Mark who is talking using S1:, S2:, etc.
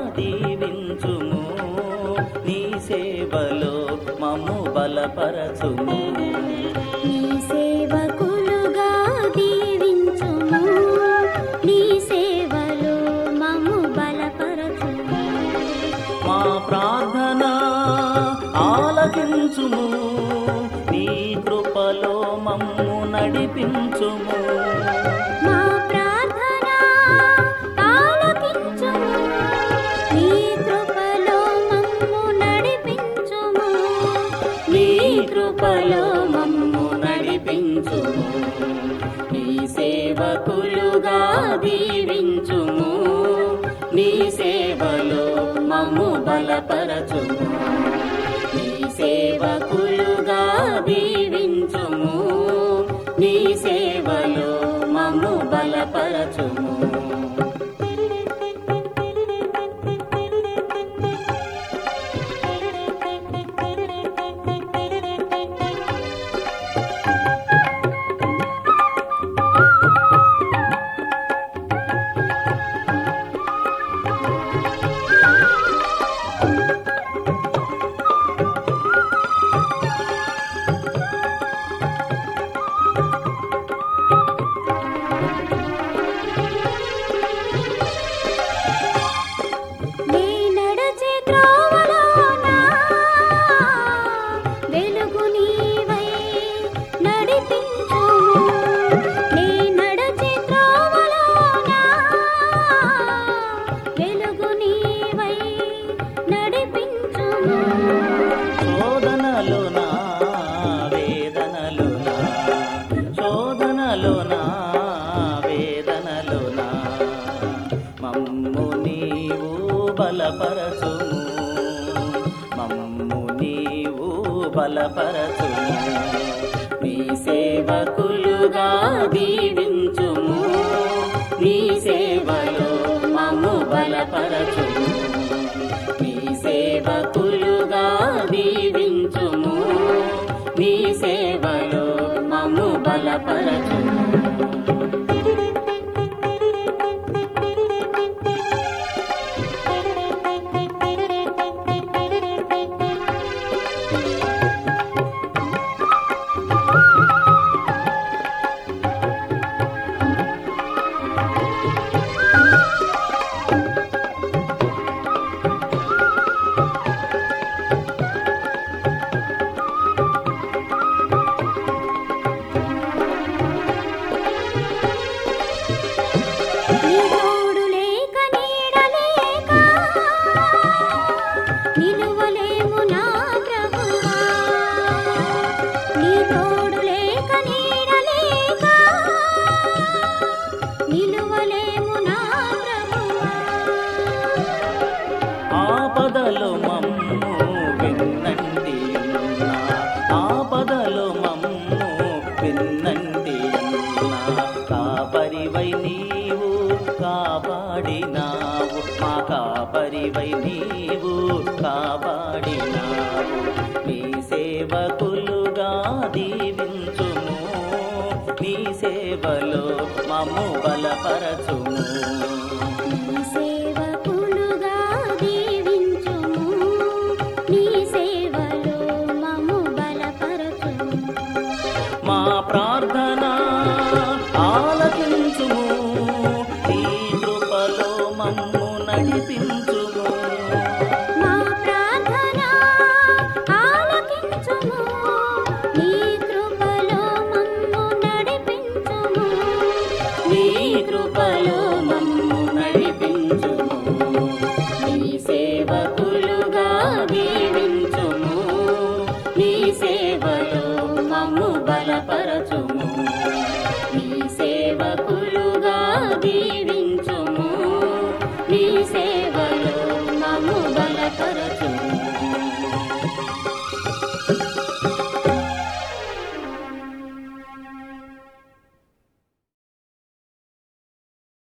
S1: దీవించుము నీ సేవలో మమ్ము బలపరచుము
S2: నీ సేవకులుగా దీవించుము నీ సేవలో మమ్ము బలపరచుము
S1: మా ప్రార్థన ఆలకించుము నీ కృపలో మమ్ము నడిపించుము
S2: మా ప్రార్థన ఆలకించుము నీ కృపలో మమ్ము నడిపించుము
S1: నీ కృపలో మమ్ము నడిపించుము నీ సేవకులుగా దీవించుము నీ సేవలో మమ్ము బలపరచుము నీ సేవకులుగా దీవించుము నీ సేవలో మమ్ము బలపరచుము
S2: నీ నడచే త్రోవలోన వెలుగు నీవై నడిపించుము నీ నడచే త్రోవలోన వెలుగు నీవై నడిపించుము
S1: శోధనలోనా వేదనలోనా శోధనలోనా వేదనలోనా మమ్ము నీవు బలపరచుము మమ్ము నీవు బలపరచుము నీ సేవకులుగా దీవించుము నీ సేవలో మమ్ము బలపరచుము నీ సేవకులుగా దీవించుము నీ సేవలో మమ్ము బలపరచుము
S2: నీ తోడు లేక నీడ లేక నిలువలేము నా ప్రభువా నీ తోడు లేక నీడ లేక నిలువలేము నా ప్రభువా
S1: ఆపదలో మమ్ము విన్నంటి ఉన్నా ఆపదలో మమ్ము విన్నంటి ఉన్నా కాపరివై నీవు కాపాడినావు మా కాపరివై నీవు కాపాడినావు నీ సేవకులుగా దీవించుము నీ సేవలో మమ్ము బలపరచు